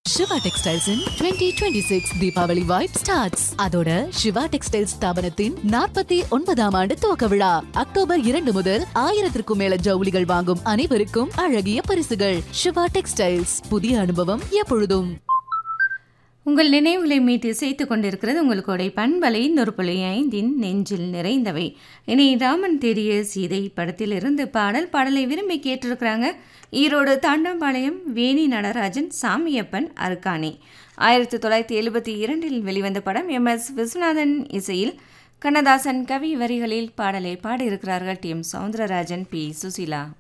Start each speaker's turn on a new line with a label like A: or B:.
A: சிவா டெக்ஸ்டைல்ஸின் 2026 Deepavali vibe starts அதோட Siva textiles ஸ்தாபனத்தின் நாற்பத்தி ஒன்பதாம் ஆண்டு துவக்க விழா அக்டோபர் இரண்டு முதல் ஆயிரத்திற்கும் மேல ஜவுளிகள் வாங்கும் அனைவருக்கும் அழகிய பரிசுகள் சிவா டெக்ஸ்டைல்ஸ் புதிய அனுபவம் எப்பொழுதும்
B: உங்கள் நினைவுகளை மீட்டு இசைத்து கொண்டிருக்கிறது உங்களுடைய பண்பலை நொறுப்புலை ஐந்தின் நெஞ்சில் நிறைந்தவை இனி ராமன் தேடிய சீதை படத்திலிருந்து பாடல் பாடலை விரும்பி கேட்டிருக்கிறாங்க ஈரோடு தாண்டம்பாளையம் வேணி நடராஜன் சாமியப்பன் அருக்காணி ஆயிரத்தி தொள்ளாயிரத்தி எழுபத்தி இரண்டில் வெளிவந்த படம் எம் எஸ் விஸ்வநாதன் இசையில் கண்ணதாசன் கவி வரிகளில் பாடலை பாடியிருக்கிறார்கள் T M Soundararajan P Susheela